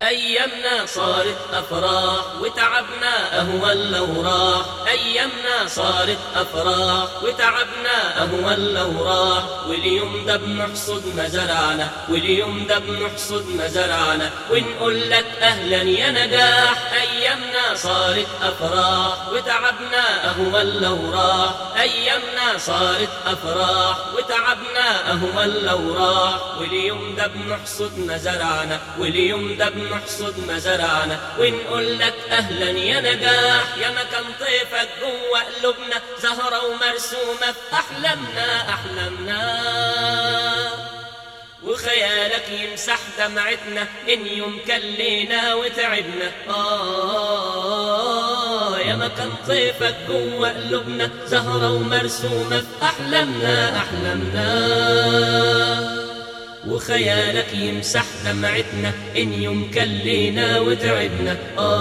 أيامنا صارت أفراح وتعبنا أهون لو راح أيامنا صارت أفراح وتعبنا أهون لو راح واليوم ده بنحصد ما زرعنا واليوم ده بنحصد ما زرعنا ونقول لك أهلا يا نجاح أيامنا صارت أفراح وتعبنا أهون لو راح أيامنا صارت أفراح وتعبنا أهون لو راح واليوم ده بنحصد ما زرعنا واليوم ده بنحصد نحصد ما زرعنا ونقول لك اهلا يا نجاح يا مكان طيفك جوه قلوبنا زهره ومرسومه في احلامنا احلامنا وخيالك يمسح دمعتنا ان يوم كلينا وتعبنا آه يا مكان طيفك جوه قلوبنا زهره ومرسومه في احلامنا احلامنا وخيالك يمسح دمعتنا إن يوم كلينا وتعبنا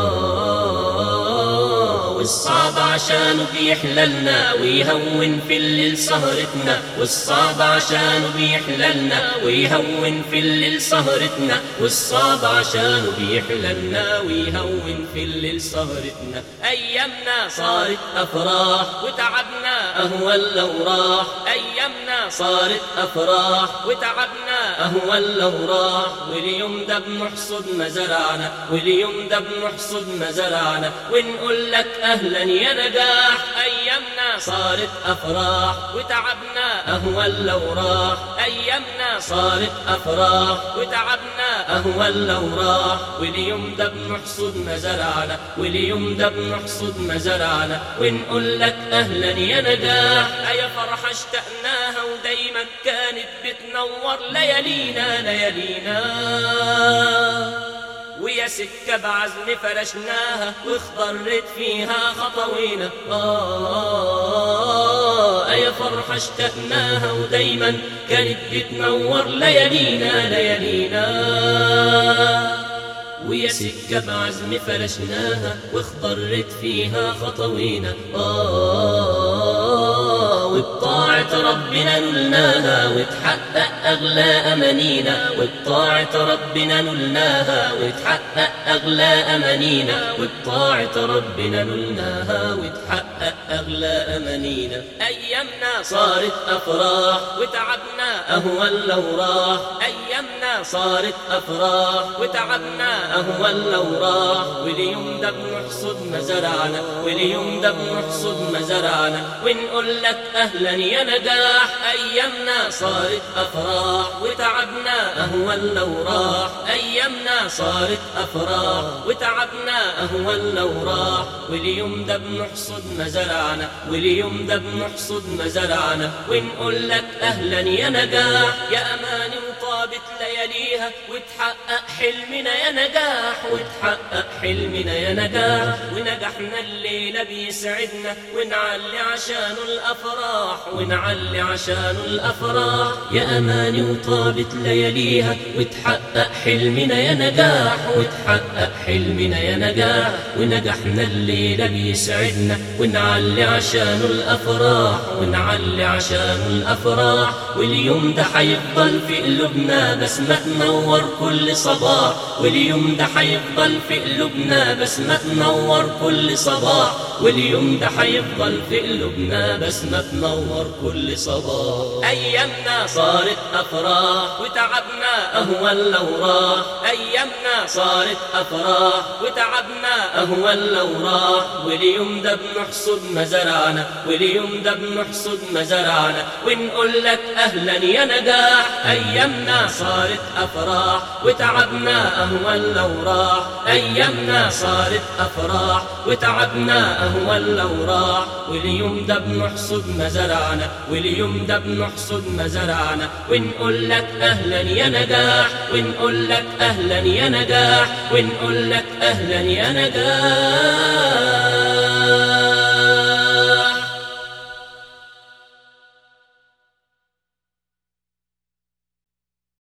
آه والصعب عشانه بيحللنا ويهون في الليل سهرتنا والصعب عشانه بيحللنا ويهون في الليل سهرتنا والصعب عشانه بيحللنا ويهون في الليل سهرتنا أيامنا صارت أفراح وتعبنا أهون لو راح أيامنا صارت أفراح وتعبنا أهون لو راح واليوم ده بنحصد ما زرعنا واليوم ده بنحصد ما زرعنا ونقول لك أهلا يا نجاح أيامنا صارت أفراح وتعبنا أهون لو راح أيامنا صارت أفراح وتعبنا أهون لو راح واليوم ده بنحصد ما زرعنا واليوم ده بنحصد ما زرعنا ونقول لك أهلا يا نجاح أيا فرحة اشتقناها ودايما كانت بتنور ليالينا ليالينا ويا سكة بعزم فرشناها واخضرت فيها خطوينا آه يا فرحة اشتقناها ودايما كانت بتنور ليالينا ليالينا ويا سكة بعزم فرشناها واخضرت فيها خطوينا آه وبطاعة ربنا نلناها وتحقق أغلى أمانينا وبطاعة ربنا نلناها وتحقق أغلى أمانينا وبطاعة ربنا نلناها وتحقق أغلى أمانينا أيامنا صارت أفراح وتعبنا أهون لو راح أيامنا صارت أفراح وتعبنا أهون لو راح واليوم ده بنحصد ما زرعنا واليوم ده بنحصد ما زرعنا ونقول لك أهلا يا نجاح أيامنا صارت أفراح وتعبنا أهون لو راح أيامنا صارت أفراح وتعبنا أهون لو راح واليوم ده بنحصد ما زرعنا واليوم ده بنحصد ما زرعنا ونقول لك أهلا يا نجاح يا أماني وطابت لياليها وتحقق حلمنا يا نجاح وتحقق حلمنا يا نجاح ونجحنا الليلة بيسعدنا ونعلي عشانه الأفراح ونعلي عشانه الأفراح يا أماني وطابت لياليها وتحقق حلمنا يا نجاح وتحقق حلمنا يا نجاح ونجحنا الليلة بيسعدنا ونعلي عشانه الأفراح ونعلي عشانه الأفراح واليوم ده حيفضل في قلوبنا بس ما تنور كل صباح واليوم ده حيفضل في قلوبنا بس ما تنور كل صباح واليوم ده حيفضل في قلوبنا بس ما تنور كل صباح أيامنا صارت أفراح وتعبنا أهون لو راح أيامنا صارت أفراح وتعبنا أهون لو راح واليوم ده بنحصد ما زرعنا واليوم ده بنحصد ما زرعنا ونقول لك أهلا يا نجاح أيامنا صارت أفراح وتعبنا أهون لو راح أيامنا صارت أفراح وتعبنا أهون لو راح واليوم ده بنحصد ما زرعنا واليوم ده بنحصد ما زرعنا ونقول لك أهلا يا نجاح ونقول لك أهلا يا نجاح ونقول لك أهلا يا نجاح